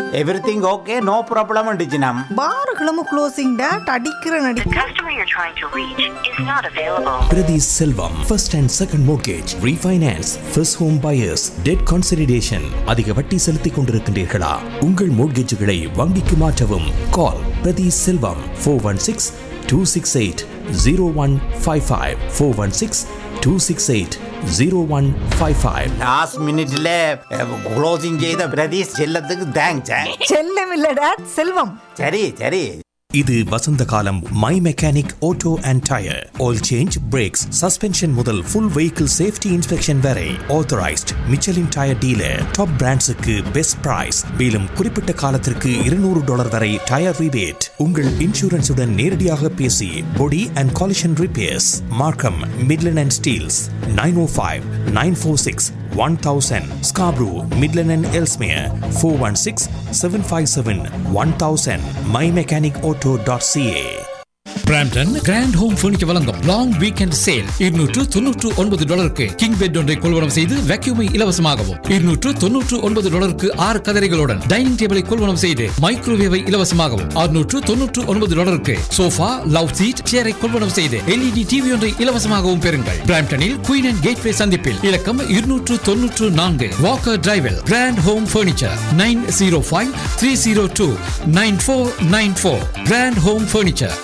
Everything okay no problem டிஜினம் பாருகளும் closing date அடிக்கிற நடி The customer you're trying to reach is not available. Priti Selvam, first and second mortgage, refinance, first home buyers, debt consolidation. அதிக வட்டி செலுத்திக் கொண்டிருக்கின்றீர்களா உங்கள் மோட்கேஜுகளை வங்கிக்கு மாற்றவும் call Prathi Selvam four one six two six eight zero one five five four one six two six eight zero one five five last மினிட்ல closing செய்த பிரதீஷ் செல்லத்துக்கு thanks செல்லம் இல்ல டேட் செல்வம் சரி சரி இது வசந்த காலம் my mechanic auto and tyre oil change brakes suspension முதல் ஃபுல் வெஹிக்கிள் சேஃப்டி இன்ஸ்பெக்ஷன் வரை authorised Michelin tyre dealer top பிராண்ட்ஸுக்கு பெஸ்ட் பிரைஸ் மேலும் குறிப்பிட்ட காலத்திற்கு இருநூறு டாலர் வரை டயர் ரிபேட் உங்கள் இன்சூரன்ஸுடன் நேரடியாக பேசி body and collision repairs Markham Midland and Steeles nine O five nine four six one thousand Scarborough Midland and Ellesmere four one six seven five seven one thousand my mechanic auto dot CA Brampton grand home furniture வழங்கும் long weekend sale இருநூற்று தொன்னூற்று ஒன்பது டாலருக்கு king bed ஒன்றை கொள்வனம் செய்து வேக்யூமை இலவசமாகவும் இருநூற்று தொன்னூற்று ஒன்பது டாலருக்கு ஆறு கதரைகளுடன் டைனிங் டேபிளை கொள்வனம் செய்து மைக்ரோவேவை இலவசமாகவும் அறுநூற்று தொன்னூற்று ஒன்பது டாலருக்கு சோஃபா லவ் சீட் சேரை கொள்வனம் செய்து எல்இடி டிவி ஒன்றை இலவசமாகவும் பெறுங்கள் பிராம்டனில் குயின் அண்ட் கேட்வே சந்திப்பில் இலக்கம் இருநூற்று தொன்னூற்று நான்கு வாக்கர் டிரைவில் grand home furniture nine zero five three zero two nine four nine four grand home furniture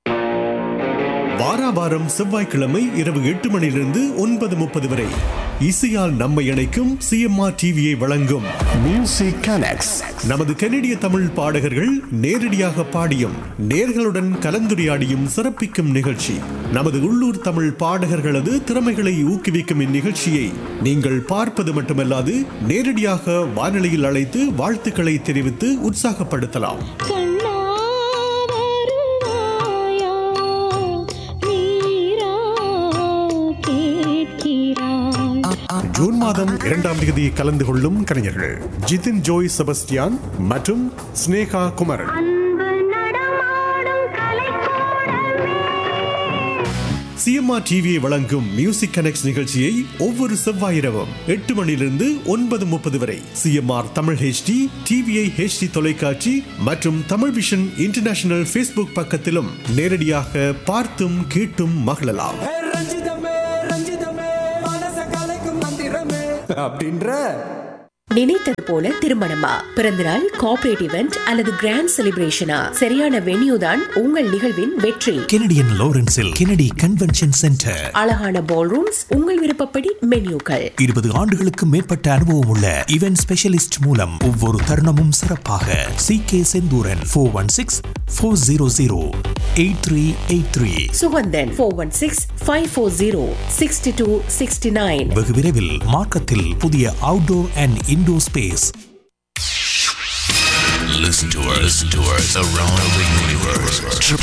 வாராவாரம் செவ்வாய்க்கிழமை இரவு எட்டு மணியிலிருந்து ஒன்பது முப்பது வரை இசையால் நம்மை இணைக்கும் சிஎம்ஆர் டிவியை வழங்கும் மியூசிக் கனெக்ட்ஸ் நமது கனடிய தமிழ் பாடகர்கள் நேரடியாக பாடியும் நேர்களுடன் கலந்துரையாடியும் சிறப்பிக்கும் நிகழ்ச்சி நமது உள்ளூர் தமிழ் பாடகர்களது திறமைகளை ஊக்குவிக்கும் இந்நிகழ்ச்சியை நீங்கள் பார்ப்பது மட்டுமல்லாது நேரடியாக வானொலியில் அழைத்து வாழ்த்துக்களை தெரிவித்து உற்சாகப்படுத்தலாம் கண்ணா வருவாயா நீரா கேட்கிறாய் ஜூன் மாதம் இரண்டாம் தேதி கலந்து கொள்ளும் கலைஞர்கள் ஜிதின் ஜோய் செபஸ்டியான் மற்றும் ஸ்னேகா குமரன் அன்பு நடமாடும் கலைக்கூடமே சிஎம்ஆர் டிவியை வழங்கும் மியூசிக் கனெக்ட் நிகழ்ச்சியை ஒவ்வொரு செவ்வாய் இரவும் எட்டு மணியிலிருந்து ஒன்பது முப்பது வரை CMR Tamil HD TVI HD தொலைக்காட்சி மற்றும் தமிழ் விஷன் இன்டர்நேஷனல் ஃபேஸ்புக் பக்கத்திலும் நேரடியாக பார்த்தும் கேட்டும் மகிழலாம் ரஞ்சிதமே ரஞ்சிதமே மனச கலைக்கும் மந்திரமே அப்படின்ற நினைத்தது போல திருமணமா பிறந்தநாள் கார்ப்பரேட் இவெண்ட் அல்லது கிராண்ட் செலிப்ரேஷனா சரியான வென்யூ தான் உங்கள் நிகழ்வின் வெற்றி கெனடியன் லாரன்ஸில் கெனடி கன்வென்ஷன் சென்டர் அழகான பால் ரூம்ஸ் உங்கள் விருப்பப்படி மென்யூக்கள் இருபது ஆண்டுகளுக்கு மேற்பட்ட அனுபவம் உள்ள இவென்ட் ஸ்பெஷலிஸ்ட் மூலம் ஒவ்வொரு தருணமும் சிறப்பாக C K Senthuran four one six four zero zero eight three eight three Suganthan four one six five four zero sixty two sixty nine வெகு விரைவில் மார்க்கத்தில் புதிய outdoor and indoor space Listen to us, listen to us around the universe.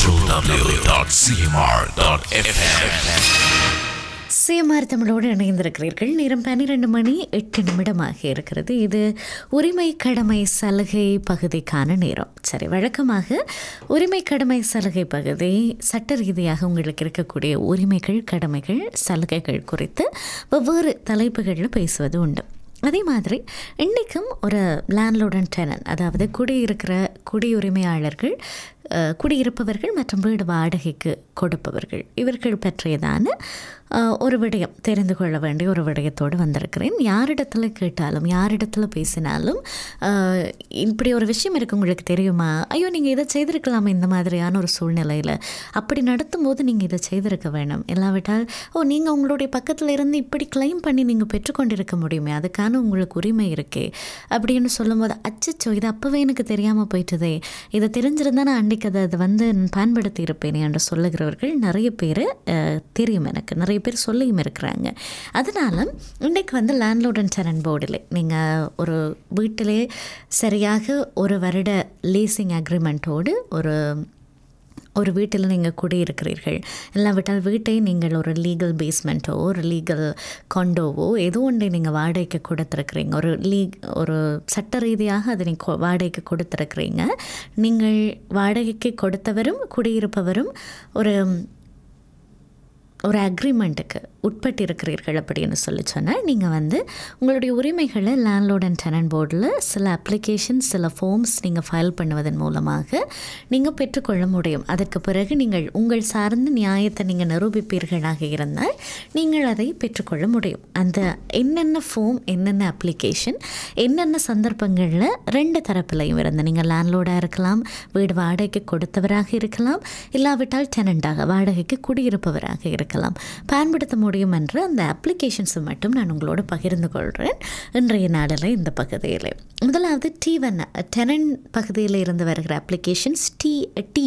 www.cmr.fm. CMR தமிழோடு இணைந்திருக்கிறீர்கள் நேரம் பன்னிரெண்டு மணி எட்டு நிமிடமாக இருக்கிறது இது உரிமை கடமை சலுகை பகுதிக்கான நேரம் சரி வழக்கமாக உரிமை கடமை சலுகை பகுதி சட்ட ரீதியாக உங்களுக்கு இருக்கக்கூடிய உரிமைகள் கடமைகள் சலுகைகள் குறித்து வெவ்வேறு தலைப்புகளில் பேசுவது உண்டு அதே மாதிரி இன்றைக்கும் ஒரு லேண்ட்லோட் அண்ட் டெனன் அதாவது குடியிருக்கிற குடியுரிமையாளர்கள் அஹ், குடியிருப்பவர்கள் மற்றும் வீடு வாடகைக்கு கொடுப்பவர்கள் இவர்கள் பற்றியதான அஹ், ஒரு விடயம் தெரிந்து கொள்ள வேண்டிய ஒரு விடயத்தோடு வந்திருக்கிறேன் யாரிடத்துல கேட்டாலும் யாரிடத்துல பேசினாலும் அஹ், இப்படி ஒரு விஷயம் இருக்கு உங்களுக்கு தெரியுமா ஐயோ நீங்கள் இதை செய்திருக்கலாமா இந்த மாதிரியான ஒரு சூழ்நிலையில் அப்படி நடத்தும் போது நீங்கள் இதை செய்திருக்க வேணும் இல்லாவிட்டால் ஓ நீங்கள் உங்களுடைய பக்கத்தில் இருந்து இப்படி கிளைம் பண்ணி நீங்கள் பெற்றுக்கொண்டிருக்க முடியுமே அதுக்கான உங்களுக்கு உரிமை இருக்கே அப்படின்னு சொல்லும்போது அச்சச்சோ இது அப்போவே எனக்கு தெரியாமல் போயிட்டதே இதை தெரிஞ்சிருந்தா நான் அன்றைக்கு அதை அதை வந்து நான் பயன்படுத்தி இருப்பேனே என்று சொல்லுகிறவர்கள் நிறைய பேர் அஹ், தெரியும் எனக்கு நிறைய பேர் சொல்லியும் இருக்கிறாங்க அதனால் இன்றைக்கு வந்து லேண்ட்லோட் அண்ட் டெனன் போர்டில் நீங்கள் ஒரு வீட்டிலே சரியாக ஒரு வருட லீசிங் அக்ரிமெண்ட்டோடு ஒரு ஒரு வீட்டில் நீங்கள் குடியிருக்கிறீர்கள் இல்லாவிட்டால் வீட்டை நீங்கள் ஒரு லீகல் பேஸ்மெண்ட்டோ ஒரு லீகல் கொண்டோவோ ஏதோ ஒன்றை நீங்கள் வாடகைக்கு கொடுத்துருக்குறீங்க ஒரு லீக் ஒரு சட்ட ரீதியாக அதை நீங்கள் வாடகைக்கு கொடுத்துருக்குறீங்க நீங்கள் வாடகைக்கு கொடுத்தவரும் குடியிருப்பவரும் ஒரு ஒரு அக்ரிமெண்ட்டுக்கு உட்பட்டு இருக்கிறீர்கள் அப்படின்னு சொல்லி சொன்னால் நீங்கள் வந்து உங்களுடைய உரிமைகளை லேண்ட்லோட் அண்ட் டெனன்ட் போர்டில் சில அப்ளிகேஷன் சில ஃபார்ம்ஸ் நீங்கள் ஃபைல் பண்ணுவதன் மூலமாக நீங்கள் பெற்றுக்கொள்ள முடியும் அதற்கு பிறகு நீங்கள் உங்கள் சார்ந்த நியாயத்தை நீங்கள் நிரூபிப்பீர்களாக இருந்தால் நீங்கள் அதை பெற்றுக்கொள்ள முடியும் அந்த என்னென்ன ஃபார்ம் என்னென்ன அப்ளிகேஷன் என்னென்ன சந்தர்ப்பங்களில் ரெண்டு தரப்புலையும் இருந்து நீங்கள் லேண்ட்லோடாக இருக்கலாம் வீடு வாடகைக்கு கொடுத்தவராக இருக்கலாம் இல்லாவிட்டால் டெனண்டாக வாடகைக்கு குடியிருப்பவராக இருக்கலாம் பயன்படுத்த முடியும் என்ற அந்த அப்ளிகேஷன்ஸை மட்டும் நான் உங்களோட பகிர்ந்து கொள்கிறேன் இன்றைய நாளில் இந்த பகுதியில் முதலாவது டி ஒன் டெனன் பகுதியில் இருந்து வருகிற applications T T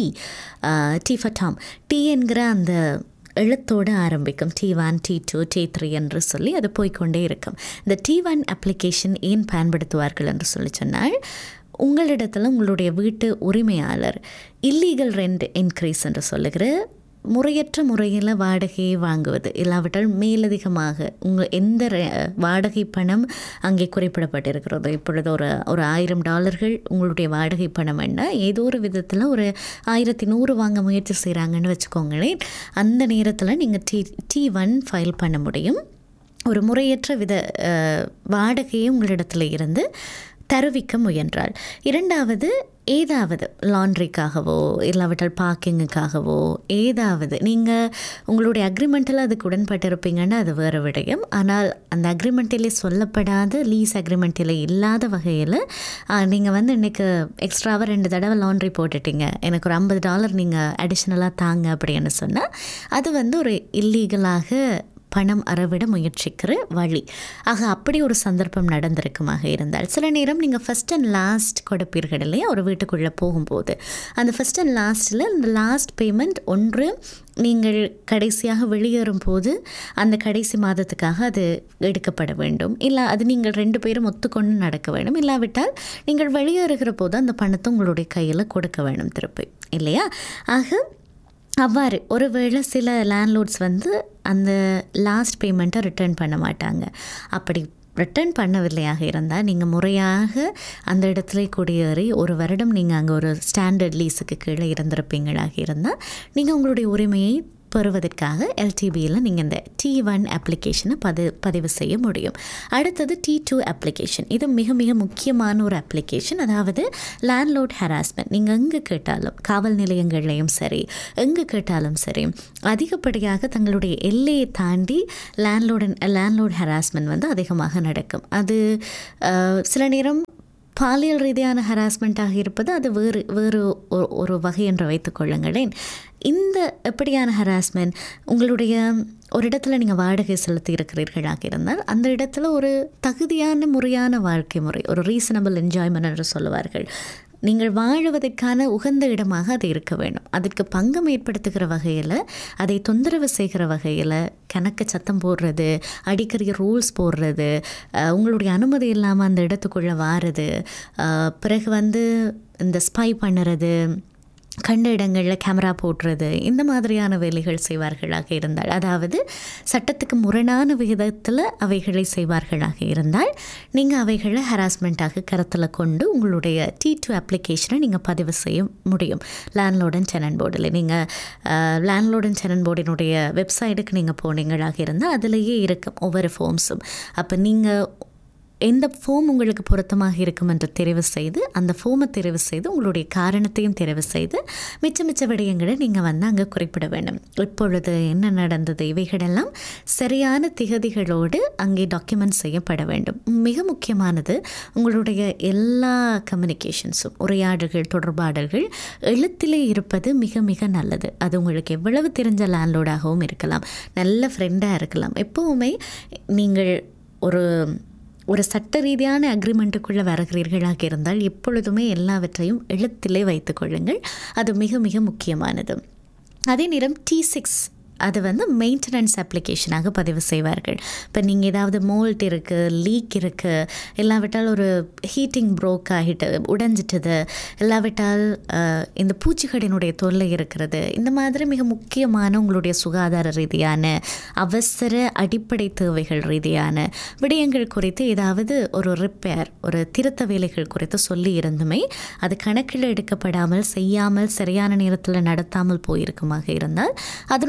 T for Tom T என்கிற அந்த எழுத்தோடு ஆரம்பிக்கும் T one T two T three என்று சொல்லி அது போய்க்கொண்டே இருக்கும் இந்த டி ஒன் அப்ளிகேஷன் ஏன் பயன்படுத்துவார்கள் என்று சொல்லி சொன்னால் உங்களிடத்தில் உங்களுடைய வீட்டு உரிமையாளர் இல்லீகல் ரெண்ட் இன்க்ரீஸ் என்று சொல்லுகிற முறையற்ற முறையில் வாடகையை வாங்குவது இல்லாவிட்டால் மேலதிகமாக உங்கள் எந்த ரெ- வாடகை பணம் அங்கே குறிப்பிடப்பட்டிருக்கிறதோ இப்பொழுது ஒரு ஒரு ஆயிரம் டாலர்கள் உங்களுடைய வாடகை பணம் என்ன ஏதோ ஒரு விதத்தில் ஒரு ஆயிரத்தி நூறு வாங்க முயற்சி செய்கிறாங்கன்னு வச்சுக்கோங்களேன் அந்த நேரத்தில் நீங்கள் டி டி ஒன் ஃபைல் பண்ண முடியும் ஒரு முறையற்ற வித அஹ், வாடகையை உங்களிடத்தில் இருந்து தருவிக்க முயன்றால் இரண்டாவது ஏதாவது லாண்ட்ரிக்காகவோ இல்லாவிட்டால் பார்க்கிங்குக்காகவோ ஏதாவது நீங்கள் உங்களுடைய அக்ரிமெண்ட்டில் அதுக்கு உடன்பட்டிருப்பீங்கன்னா அது வேறு விடயம் ஆனால் அந்த அக்ரிமெண்ட்டிலே சொல்லப்படாத லீஸ் அக்ரிமெண்ட்டில் இல்லாத வகையில் நீங்கள் வந்து இன்றைக்கு எக்ஸ்ட்ராவாக ரெண்டு தடவை லாண்ட்ரி போட்டுட்டீங்க எனக்கு ஒரு ஐம்பது டாலர் நீங்கள் அடிஷ்னலாக தாங்க அப்படின்னு சொன்னால் அது வந்து ஒரு இல்லீகலாக பணம் அறவிட முயற்சிக்கிற வழி ஆக அப்படி ஒரு சந்தர்ப்பம் நடந்திருக்குமாக இருந்தால் சில நேரம் நீங்கள் ஃபஸ்ட் அண்ட் லாஸ்ட் கொடுப்பீர்கள் இல்லையா ஒரு வீட்டுக்குள்ளே போகும்போது அந்த ஃபஸ்ட் அண்ட் லாஸ்ட்டில் அந்த லாஸ்ட் பேமெண்ட் ஒன்று நீங்கள் கடைசியாக வெளியேறும் போது அந்த கடைசி மாதத்துக்காக அது எடுக்கப்பட வேண்டும் இல்லை அது நீங்கள் ரெண்டு பேரும் ஒத்துக்கொண்டு நடக்க வேண்டும் இல்லாவிட்டால் நீங்கள் வெளியேறுகிற போது அந்த பணத்தை உங்களுடைய கையில் கொடுக்க வேண்டும் திருப்பி இல்லையா ஆக அவ்வாறு ஒருவேளை சில லேண்ட்லோட்ஸ் வந்து அந்த லாஸ்ட் பேமெண்ட்டை ரிட்டர்ன் பண்ண மாட்டாங்க அப்படி ரிட்டர்ன் பண்ணவில்லையாக இருந்தால் நீங்கள் முறையாக அந்த இடத்துல குடியேறி ஒரு வருடம் நீங்கள் அங்கே ஒரு ஸ்டாண்டர்ட் லீஸுக்கு கீழே இருந்திருப்பீங்களாக இருந்தால் நீங்கள் உங்களுடைய உரிமையை பெறுவதற்காக எல்டிபியில் நீங்கள் இந்த டி ஒன் அப்ளிகேஷனை பதி பதிவு செய்ய முடியும் அடுத்தது டி டூ அப்ளிகேஷன் இது மிக மிக முக்கியமான ஒரு அப்ளிகேஷன் அதாவது லேண்ட்லோட் ஹராஸ்மெண்ட் நீங்கள் எங்கே கேட்டாலும் காவல் நிலையங்கள்லையும் சரி எங்கே கேட்டாலும் சரி அதிகப்படியாக தங்களுடைய எல்லையை தாண்டி லேண்ட்லோட் லேண்ட்லோட் ஹராஸ்மெண்ட் வந்து அதிகமாக நடக்கும் அது அஹ், சில நேரம் பாலியல் ரீதியான ஹராஸ்மெண்ட்டாக இருப்பது அது வேறு வேறு ஒரு ஒரு வகை என்று வைத்துக்கொள்ளுங்களேன் இந்த எப்படியான ஹராஸ்மெண்ட் உங்களுடைய ஒரு இடத்துல நீங்கள் வாடகை செலுத்தி இருக்கிறீர்களாக இருந்தால் அந்த இடத்துல ஒரு தகுதியான முறையான வாழ்க்கை முறை ஒரு ரீசனபிள் என்ஜாய்மெண்ட் என்று சொல்லுவார்கள் நீங்கள் வாழுவதற்கான உகந்த இடமாக அது இருக்க வேண்டும் அதற்கு பங்கம் ஏற்படுத்துகிற வகையில் அதை தொந்தரவு செய்கிற வகையில் கணக்கு சத்தம் போடுறது அடிக்கடி ரூல்ஸ் போடுறது அஹ், உங்களுடைய அனுமதி இல்லாமல் அந்த இடத்துக்குள்ளே வாருது அஹ், பிறகு வந்து இந்த ஸ்பை பண்ணுறது கண்ட இடங்களில் கேமரா போடுறது இந்த மாதிரியான வேலைகள் செய்வார்களாக இருந்தால் அதாவது சட்டத்துக்கு முரணான விகிதத்தில் அவைகளை செய்வார்களாக இருந்தால் நீங்கள் அவைகளை ஹராஸ்மெண்ட்டாக கருத்தில் கொண்டு உங்களுடைய டி டூ அப்ளிகேஷனை நீங்கள் பதிவு செய்ய முடியும் லேண்ட்லோட் அண்ட் டெனன் போர்டில் நீங்கள் லேண்ட்லோட் அண்ட் டெனன் போர்டினுடைய வெப்சைட்டுக்கு நீங்கள் போனீங்களாக இருந்தால் அதிலேயே இருக்கும் ஒவ்வொரு ஃபார்ம்ஸும் அப்போ நீங்கள் எந்த ஃபோம் உங்களுக்கு பொருத்தமாக இருக்கும் என்று தெரிவு செய்து அந்த ஃபோமை தெரிவு செய்து உங்களுடைய காரணத்தையும் தெரிவு செய்து மிச்ச மிச்ச விடயங்களை நீங்கள் வந்து அங்கே குறிப்பிட வேண்டும் இப்பொழுது என்ன நடந்தது இவைகளெல்லாம் சரியான திகதிகளோடு அங்கே டாக்குமெண்ட் செய்யப்பட வேண்டும் மிக முக்கியமானது உங்களுடைய எல்லா கம்யூனிகேஷன்ஸும் உரையாடல்கள் தொடர்பாடல்கள் எழுத்திலே இருப்பது மிக மிக நல்லது அது உங்களுக்கு எவ்வளவு தெரிஞ்ச லேண்ட்லோடாகவும் இருக்கலாம் நல்ல ஃப்ரெண்டாக இருக்கலாம் எப்போவுமே நீங்கள் ஒரு ஒரு சட்ட ரீதியான அக்ரிமெண்ட்டுக்குள்ளே வருகிறீர்களாக இருந்தால் எப்பொழுதுமே எல்லாவற்றையும் எழுத்திலே வைத்துக்கொள்ளுங்கள் அது மிக மிக முக்கியமானது அதே நேரம் டி சிக்ஸ் அது வந்து மெயின்டெனன்ஸ் அப்ளிகேஷனாக பதிவு செய்வார்கள் இப்போ நீங்கள் ஏதாவது மோல்ட் இருக்குது லீக் இருக்குது இல்லாவிட்டால் ஒரு ஹீட்டிங் ப்ரோக் ஆகிட்டு உடைஞ்சிட்டது இல்லாவிட்டால் அஹ், இந்த பூச்சிகளினுடைய தொல்லை இருக்கிறது இந்த மாதிரி மிக முக்கியமான உங்களுடைய சுகாதார ரீதியான அவசர அடிப்படை தேவைகள் ரீதியான விடயங்கள் குறித்து ஏதாவது ஒரு ரிப்பேர் ஒரு திருத்த வேலைகள் குறித்து சொல்லி இருந்துமே அது கணக்கில் எடுக்கப்படாமல் செய்யாமல் சரியான நேரத்தில் நடத்தாமல் போயிருக்குமாக இருந்தால் அதனுடைய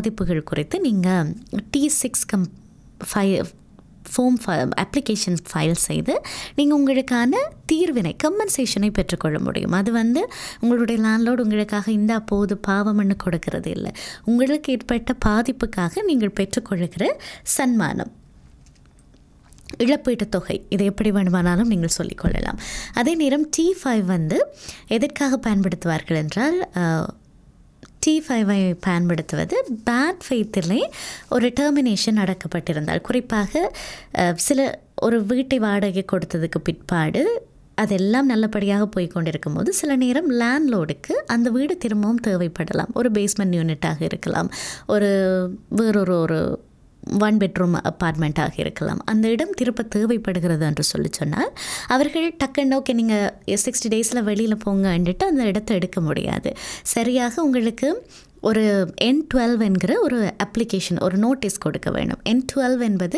பாதிப்புகள் குறித்து நீங்கள் T six come five form application file செய்து நீங்கள் உங்களுக்கான தீர்வினை கம்பன்சேஷனை பெற்றுக்கொள்ள முடியும் அது வந்து உங்களுடைய லேண்ட்லோடு உங்களுக்காக இந்த போது பாவம்னு கொடுக்கறது இல்லை உங்களுக்கு ஏற்பட்ட பாதிப்புக்காக நீங்கள் பெற்றுக்கொள்கிற சன்மானம் இழப்பீட்டுத் தொகை இதை எப்படி வேண்டுமானாலும் நீங்கள் சொல்லிக்கொள்ளலாம் அதே நேரம் டி ஃபைவ் வந்து எதற்காக பயன்படுத்துவார்கள் என்றால் டி ஃபைவை பயன்படுத்துவது பேட் ஃபெய்த்திலே ஒரு டெர்மினேஷன் நடக்கப்பட்டிருந்தால் குறிப்பாக அஹ், சில ஒரு வீட்டை வாடகை கொடுத்ததுக்கு பிற்பாடு அதெல்லாம் நல்லபடியாக போய் கொண்டிருக்கும் போது சில நேரம் லேண்ட்லோடுக்கு அந்த வீடு திரும்பவும் தேவைப்படலாம் ஒரு பேஸ்மெண்ட் யூனிட்டாக இருக்கலாம் ஒரு வேறொரு ஒரு ஒன் பெட்ரூம் அப்பார்ட்மெண்ட்டாக இருக்கலாம் அந்த இடம் திருப்ப தேவைப்படுகிறது என்று சொல்லி சொன்னால் அவர்கள் டக்குன்னு ஓகே நீங்கள் சிக்ஸ்டி டேஸில் வெளியில் போங்கன்னுட்டு அந்த இடத்த எடுக்க முடியாது சரியாக உங்களுக்கு ஒரு என் டுவெல் என்கிற ஒரு அப்ளிகேஷன் ஒரு நோட்டீஸ் கொடுக்க வேண்டும் என் டுவெல் என்பது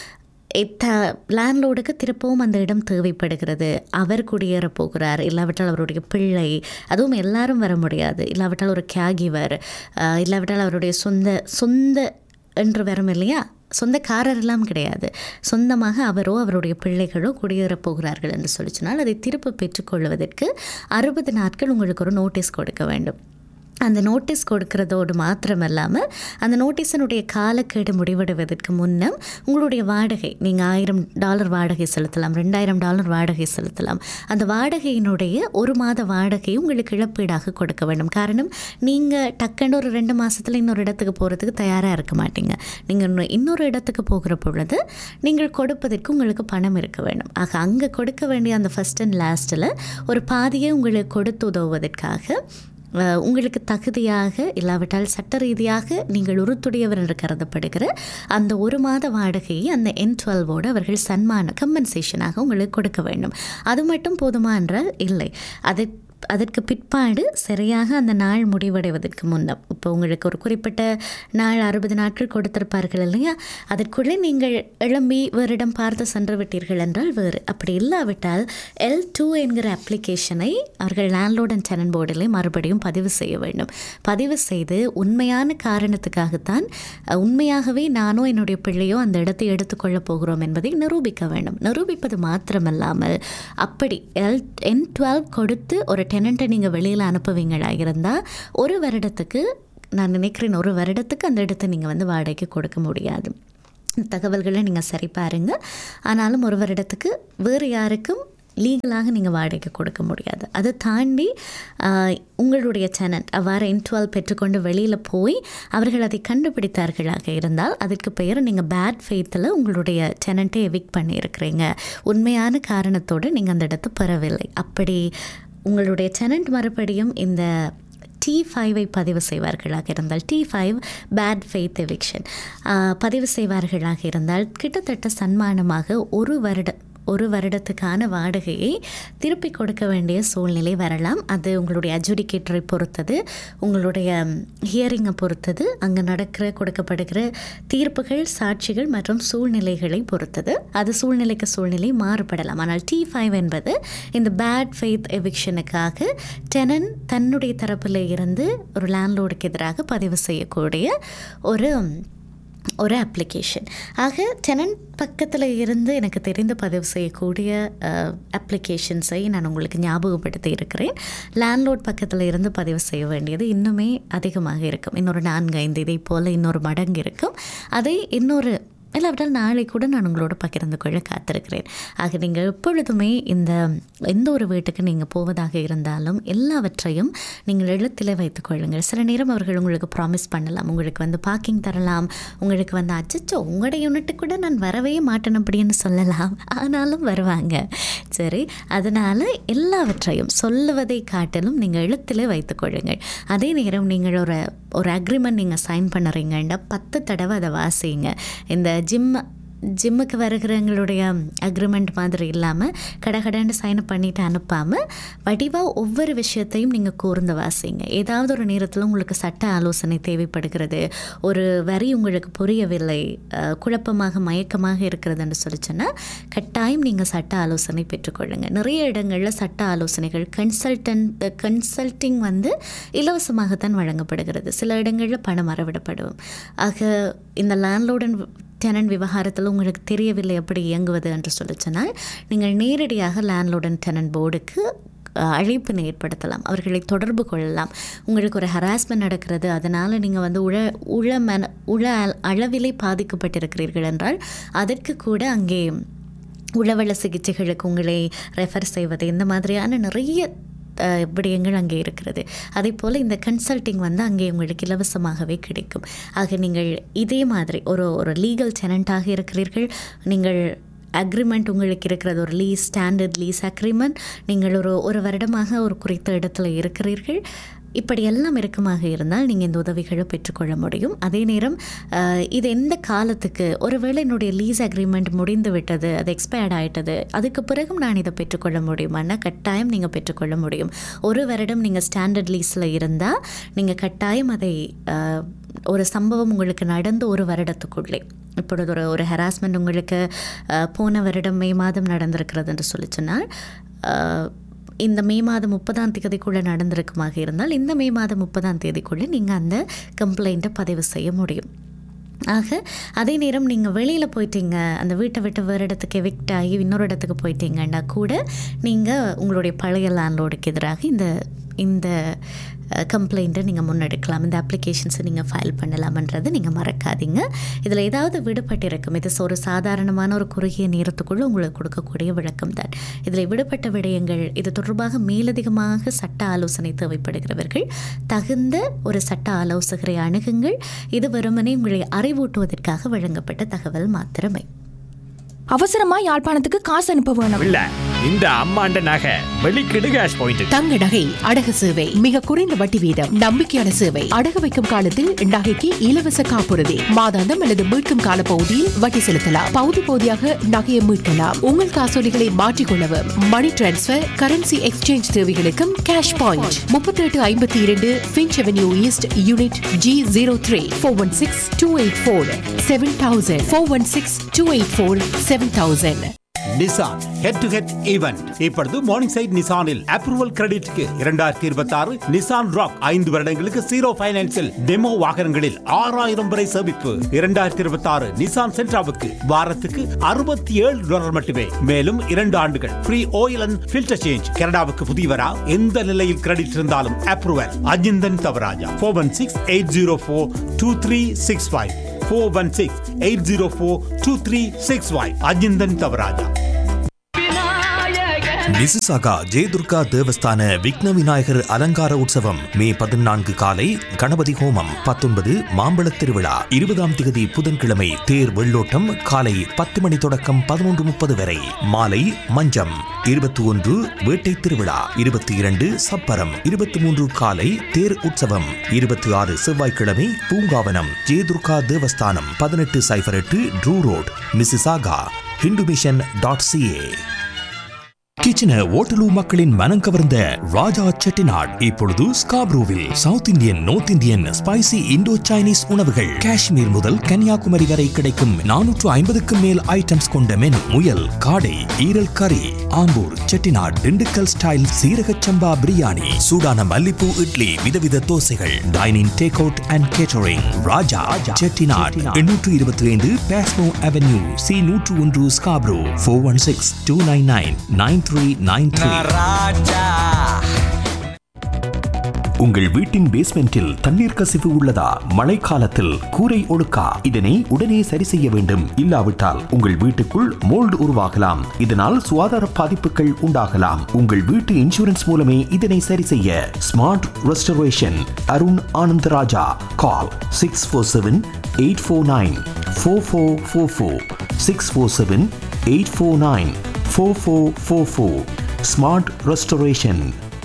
த லேண்ட்லோடுக்கு திருப்பவும் அந்த இடம் தேவைப்படுகிறது அவர் குடியேற போகிறார் இல்லாவிட்டால் அவருடைய பிள்ளை அதுவும் எல்லாரும் வர முடியாது இல்லாவிட்டால் ஒரு கேகிவர் இல்லாவிட்டால் அவருடைய சொந்த சொந்த என்று வரும் இல்லையா சொந்தக்காரர் எல்லாம் கிடையாது சொந்தமாக அவரோ அவருடைய பிள்ளைகளோ குடியேறப் போகிறார்கள் என்று சொல்லி சொன்னால் அதை திரும்ப பெற்றுக்கொள்வதற்கு அறுபது நாட்கள் உங்களுக்கு ஒரு நோட்டீஸ் கொடுக்க வேண்டும் அந்த நோட்டீஸ் கொடுக்கறதோடு மாத்திரமல்லாமல் அந்த நோட்டீஸினுடைய காலக்கெடு முடிவடைவதற்கு முன்னம் உங்களுடைய வாடகை நீங்கள் ஆயிரம் டாலர் வாடகை செலுத்தலாம் ரெண்டாயிரம் டாலர் வாடகை செலுத்தலாம் அந்த வாடகையினுடைய ஒரு மாத வாடகையை உங்களுக்கு இழப்பீடாக கொடுக்க வேண்டும் காரணம் நீங்கள் டக்குன்னு ஒரு ரெண்டு மாதத்தில் இன்னொரு இடத்துக்கு போகிறதுக்கு தயாராக இருக்க மாட்டீங்க நீங்கள் இன்னொரு- இன்னொரு இடத்துக்கு போகிற பொழுது நீங்கள் கொடுப்பதற்கு உங்களுக்கு பணம் இருக்க வேண்டும் ஆக அங்கே கொடுக்க வேண்டிய அந்த ஃபஸ்ட் அண்ட் லாஸ்ட்டில் ஒரு பாதியை உங்களுக்கு கொடுத்து உதவுவதற்காக அஹ், உங்களுக்கு தகுதியாக இல்லாவிட்டால் சட்ட ரீதியாக நீங்கள் உறுத்துடையவர் என்று கருதப்படுகிற அந்த ஒரு மாத வாடகையை அந்த என் டுவெல்வோடு அவர்கள் சன்மான கம்பன்சேஷனாக உங்களுக்கு கொடுக்க வேண்டும் அது மட்டும் போதுமா என்றால் இல்லை அதை அதற்கு பிற்பாடு சரியாக அந்த நாள் முடிவடைவதற்கு முன்னம் இப்போ உங்களுக்கு ஒரு குறிப்பிட்ட நாள் அறுபது நாட்கள் கொடுத்திருப்பார்கள் இல்லையா அதற்குள்ளே நீங்கள் எழும்பி வேறிடம் பார்த்து சென்று விட்டீர்கள் என்றால் வேறு அப்படி இல்லாவிட்டால் எல் டூ என்கிற அப்ளிகேஷனை அவர்கள் லேண்ட்லோட் அண்ட் டெனன் போர்டிலே மறுபடியும் பதிவு செய்ய வேண்டும் பதிவு செய்து உண்மையான காரணத்துக்காகத்தான் அஹ், உண்மையாகவே நானோ என்னுடைய பிள்ளையோ அந்த இடத்தை எடுத்துக்கொள்ளப் போகிறோம் என்பதை நிரூபிக்க வேண்டும் நிரூபிப்பது மாத்திரமல்லாமல் அப்படி எல் என் டுவெல் கொடுத்து ஒரு டெனண்ட்டை நீங்கள் வெளியில் அனுப்புவீங்களா இருந்தால் ஒரு வருடத்துக்கு நான் நினைக்கிறேன் ஒரு வருடத்துக்கு அந்த இடத்தை நீங்கள் வந்து வாடகைக்கு கொடுக்க முடியாது இந்த தகவல்களை நீங்கள் சரி பாருங்க ஆனாலும் ஒரு வருடத்துக்கு வேறு யாருக்கும் லீகலாக நீங்கள் வாடகைக்கு கொடுக்க முடியாது அதை தாண்டி ஆஹ், உங்களுடைய டெனண்ட் அவ்வாறு இன்டுவல் பெற்றுக்கொண்டு வெளியில் போய் அவர்கள் அதை கண்டுபிடித்தார்களாக இருந்தால் அதற்கு பெயர் நீங்கள் பேட் ஃபெய்த்தில் உங்களுடைய டெனண்ட்டை எவிக் பண்ணியிருக்கிறீங்க உண்மையான காரணத்தோடு நீங்கள் அந்த இடத்தை பெறவில்லை அப்படி உங்களுடைய டெனண்ட் மறுபடியும் இந்த டி ஃபைவை பதிவு செய்வார்களாக இருந்தால் T five bad faith eviction பதிவு செய்வார்களாக இருந்தால் கிட்டத்தட்ட சன்மானமாக ஒரு வருடம் ஒரு வருடத்துக்கான வாடகையை திருப்பி கொடுக்க வேண்டிய சூழ்நிலை வரலாம் அது உங்களுடைய அஜுடிகேட்டரை பொறுத்தது உங்களுடைய ஹியரிங்கை பொறுத்தது அங்கே நடக்கிற கொடுக்கப்படுகிற தீர்ப்புகள் சாட்சிகள் மற்றும் சூழ்நிலைகளை பொறுத்தது அது சூழ்நிலைக்கு சூழ்நிலை மாறுபடலாம் ஆனால் டி ஃபைவ் என்பது இந்த பேட் ஃபெய்த் எவிக்ஷனுக்காக டெனன் தன்னுடைய தரப்பில் இருந்து ஒரு லேண்ட்லோடுக்கு எதிராக பதிவு செய்யக்கூடிய ஒரு ஒரு அப்ளிகேஷன் ஆக டெனன்ட் பக்கத்தில் இருந்து எனக்கு தெரிந்து பதிவு செய்யக்கூடிய அப்ளிகேஷன்ஸை நான் உங்களுக்கு ஞாபகப்படுத்தி இருக்கிறேன் லேண்ட்லோட் பக்கத்தில் இருந்து பதிவு செய்ய வேண்டியது இன்னுமே அதிகமாக இருக்கும் இன்னொரு நான்கு ஐந்து இதை போல் இன்னொரு மடங்கு இருக்கும் அதை இன்னொரு இல்லாவிட்டால் நாளை கூட நான் உங்களோட பகிர்ந்து கொள்ள காத்திருக்கிறேன் ஆக நீங்கள் எப்பொழுதுமே இந்த எந்த ஒரு வீட்டுக்கு நீங்கள் போவதாக இருந்தாலும் எல்லாவற்றையும் நீங்கள் எழுத்தில் வைத்துக் கொள்ளுங்கள் சில நேரம் அவர்கள் உங்களுக்கு ப்ராமிஸ் பண்ணலாம் உங்களுக்கு வந்து பார்க்கிங் தரலாம் உங்களுக்கு வந்து அச்சச்சோ உங்களோட யூனிட்டு கூட நான் வரவே மாட்டேன் அப்படின்னு சொல்லலாம் ஆனாலும் வருவாங்க சரி அதனால் எல்லாவற்றையும் சொல்லுவதை காட்டிலும் நீங்கள் எழுத்தில் வைத்துக் கொள்ளுங்கள் அதே நேரம் நீங்கள் ஒரு ஒரு அக்ரிமெண்ட் நீங்கள் சைன் பண்ணுறீங்கன்னா பத்து தடவை அதை வாசிங்க இந்த ஜிம் ஜிம்முக்கு வருகிறவங்களுடைய அக்ரிமெண்ட் மாதிரி இல்லாமல் கடகடன்னு சைன் பண்ணிட்டு அனுப்பாமல் வடிவாக ஒவ்வொரு விஷயத்தையும் நீங்கள் கூர்ந்து வாசிங்க ஏதாவது ஒரு நேரத்தில் உங்களுக்கு சட்ட ஆலோசனை தேவைப்படுகிறது ஒரு வரி உங்களுக்கு புரியவில்லை அஹ், குழப்பமாக மயக்கமாக இருக்கிறதுன்னு சொல்லி சொன்னால் கட்டாயம் நீங்கள் சட்ட ஆலோசனை பெற்றுக்கொள்ளுங்க நிறைய இடங்களில் சட்ட ஆலோசனைகள் கன்சல்டன்ட் கன்சல்டிங் வந்து இலவசமாகத்தான் வழங்கப்படுகிறது சில இடங்களில் பணம் அறவிடப்படும் ஆக இந்த லேண்ட்லோடன் டெனன்ட் விவகாரத்தில் உங்களுக்கு தெரியவில்லை எப்படி இயங்குவது என்று சொல்லி சொன்னால் நீங்கள் நேரடியாக லேண்ட்லோடன் டெனன்ட் போர்டுக்கு அஹ், அழைப்பினை ஏற்படுத்தலாம் அவர்களை தொடர்பு கொள்ளலாம் உங்களுக்கு ஒரு ஹராஸ்மெண்ட் நடக்கிறது அதனால் நீங்கள் வந்து உழ உள மன உள அள- அளவிலே பாதிக்கப்பட்டிருக்கிறீர்கள் என்றால் அதற்கு கூட அங்கே உளவள சிகிச்சைகளுக்கு உங்களை ரெஃபர் செய்வது இந்த மாதிரியான நிறைய அஹ், விடயங்கள் அங்கே இருக்கிறது அதே போல் இந்த கன்சல்டிங் வந்து அங்கே உங்களுக்கு இலவசமாகவே கிடைக்கும் ஆக நீங்கள் இதே மாதிரி ஒரு ஒரு லீகல் டெனண்ட்டாக இருக்கிறீர்கள் நீங்கள் அக்ரிமெண்ட் உங்களுக்கு இருக்கிறது ஒரு லீஸ் ஸ்டாண்டர்ட் லீஸ் அக்ரிமெண்ட் நீங்கள் ஒரு ஒரு வருடமாக ஒரு குறித்த இடத்துல இருக்கிறீர்கள் இப்படி எல்லாம் இருக்குமாக இருந்தால் நீங்கள் இந்த உதவிகளை பெற்றுக்கொள்ள முடியும் அதே நேரம் அஹ், இது எந்த காலத்துக்கு ஒருவேளை என்னுடைய லீஸ் அக்ரிமெண்ட் முடிந்து விட்டது அது எக்ஸ்பயர்ட் ஆயிட்டது அதுக்கு பிறகும் நான் இதை பெற்றுக்கொள்ள முடியுமான்னா கட்டாயம் நீங்கள் பெற்றுக்கொள்ள முடியும் ஒரு வருடம் நீங்கள் ஸ்டாண்டர்ட் லீஸில் இருந்தால் நீங்கள் கட்டாயம் அதை அஹ், ஒரு சம்பவம் உங்களுக்கு நடந்து ஒரு வருடத்துக்குள்ளே இப்பொழுது ஒரு ஒரு ஹராஸ்மெண்ட் உங்களுக்கு அஹ், போன வருடம் மே மாதம் நடந்திருக்கிறது என்று சொல்லி சொன்னால் அஹ், இந்த மே மாதம் முப்பதாம் தேதிக்குள்ளே நடந்திருக்குமாக இருந்தால் இந்த மே மாதம் முப்பதாம் தேதிக்குள்ளே நீங்கள் அந்த கம்ப்ளைண்ட்டை பதிவு செய்ய முடியும் ஆக அதே நேரம் நீங்கள் வெளியில் போயிட்டீங்க அந்த வீட்டை விட்டு வேறு இடத்துக்கு எவிக்ட் ஆகி இன்னொரு இடத்துக்கு போயிட்டீங்கன்னா கூட நீங்கள் உங்களுடைய பழைய லேண்ட்லோடுக்கு எதிராக இந்த இந்த கம்ப்ளைண்ட்டை நீங்கள் முன்னெடுக்கலாம் இந்த அப்ளிகேஷன்ஸை நீங்கள் ஃபைல் பண்ணலாம்ன்றதை நீங்கள் மறக்காதீங்க இதில் ஏதாவது விடுபட்டிருக்கும் இது ஒரு சாதாரணமான ஒரு குறுகிய நேரத்துக்குள்ளே உங்களுக்கு கொடுக்கக்கூடிய விளக்கம் தான் இதில் விடுபட்ட விடயங்கள் இது தொடர்பாக மேலதிகமாக சட்ட ஆலோசனை தேவைப்படுகிறவர்கள் தகுந்த ஒரு சட்ட ஆலோசகரை அணுகுங்கள் இது வெறுமனே உங்களை அறிவூட்டுவதற்காக வழங்கப்பட்ட தகவல் மாத்திரமே அவசரமா யாழ்ப்பாணத்துக்கு காசு அனுப்ப வேணும் இல்ல இந்த அம்மாண்ட நகை வெளிக்கிடு கேஷ் பாயிண்ட் தங்க நகை அடகு சேவை மிக குறைந்த வட்டி வீதம் நம்பிக்கையான சேவை அடகு வைக்கும் காலத்தில் நகைக்கு இலவச காப்புறுதி மாதாந்தம் அல்லது மீட்கும் கால பகுதியில் வட்டி செலுத்தலாம் பகுதி பகுதியாக நகையை மீட்கலாம் உங்கள் காசோலிகளை மாற்றிக்கொள்ளவும் மணி டிரான்ஸ்பர் கரன்சி எக்ஸ்சேஞ்ச் தேவைகளுக்கும் கேஷ் பாயிண்ட் முப்பத்தி எட்டு ஐம்பத்தி இரண்டு Finch Avenue East unit G zero three four one six two eight four seven thousand four one six two eight four seven thousand Nissan head to head event இப்பொழுது morning side நிசானில் approval கிரெடிட்க்கு இரண்டாயிரத்தி இருபத்தி ஆறு Nissan rock ஐந்து வருடங்களுக்கு zero பைனான்சில் demo வாகனங்களில் ஆறாயிரம் வரை சேமிப்பு இரண்டாயிரத்தி இருபத்தி ஆறு நிசான் சென்ட்ராவுக்கு வாரத்துக்கு அறுபத்தி ஏழு டாலர் மட்டுமே மேலும் இரண்டு ஆண்டுகள் free oil and filter change கனடாவுக்கு புதியவரா எந்த நிலையில் கிரெடிட் இருந்தாலும் approval Ajinthan Thavaraja four one six eight zero four two three six five four one six eight zero four two three six five Ajinthan Thavaraja Mississauga Jayadurga Devasthana Vigna Vinayagar அலங்கார உற்சவம் மே பதினான்கு காலை கணபதி ஹோமம் பத்தொன்பது மாம்பழத் திருவிழா இருபதாம் திகதி புதன்கிழமை தேர் வெள்ளோட்டம் காலை பத்து மணி தொடக்கம் பதினொன்று முப்பது வரை மாலை மஞ்சம் இருபத்தி ஒன்று வேட்டை திருவிழா இருபத்தி இரண்டு சப்பரம் இருபத்தி மூன்று காலை தேர் உற்சவம் இருபத்தி ஆறு செவ்வாய்க்கிழமை பூங்காவனம் ஜெயதுர்கா தேவஸ்தானம் பதினெட்டு சைபர் எட்டு Drew Road Mississauga Hindu mission dot CA கிச்சன ஓட்டலூ மக்களின் மனம் கவர்ந்த ராஜா செட்டிநாட் இப்பொழுது ஸ்காப்ரூவில் South Indian North Indian spicy Indo Chinese உணவுகள் காஷ்மீர் முதல் கன்னியாகுமரி வரை கிடைக்கும் நானூற்று ஐம்பதுக்கும் மேல் ஐட்டம்ஸ் கொண்ட மெனு முயல் காடை ஈரல் கறி ஆம்பூர் செட்டிநாட் திண்டுக்கல் ஸ்டைல் சீரக சம்பா பிரியாணி சூடான மல்லிப்பூ இட்லி விதவித தோசைகள் dining take out and catering Raja Chettinad எண்ணூற்று இருபத்தி ஐந்து பேஸ்மோ அவென்யூ சி நூற்று ஒன்று Scarborough four one six two nine nine nine three nine three உங்கள் வீட்டின் பேஸ்மெண்டில் தண்ணீர் கசிவு உள்ளதா மழைக்காலத்தில் கூரை ஒழுக்கா இதனை உடனே சரி செய்ய வேண்டும் இல்லாவிட்டால் உங்கள் வீட்டுக்குள் மோல்டு உருவாகலாம் இதனால் சுகாதார பாதிப்புகள் உண்டாகலாம் உங்கள் வீட்டு இன்சூரன்ஸ் மூலமே இதனை சரி செய்ய smart restoration Arun Ananda Raja call six four seven eight four nine four four four four six four seven eight four nine four four four four smart restoration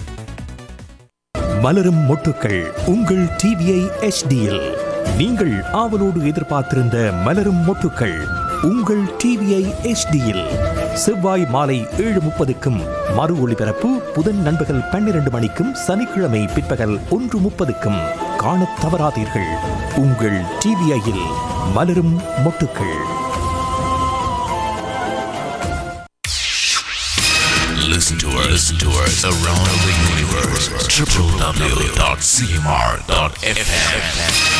மலரும் மொட்டுக்கள் உங்கள் டிவிஐ எச்டியில் நீங்கள் ஆவலோடு எதிர்பார்த்திருந்த மலரும் மொட்டுக்கள் உங்கள் டிவிஐ எச்டியில் செவ்வாய் மாலை ஏழு முப்பதுக்கும் மறு ஒளிபரப்பு புதன் நண்பகல் பன்னிரண்டு மணிக்கும் சனிக்கிழமை பிற்பகல் ஒன்று முப்பதுக்கும் காணத் தவறாதீர்கள் உங்கள் டிவிஐயில் மலரும் மொட்டுக்கள் Listen to us, listen to us around the universe. www.cmr.fm.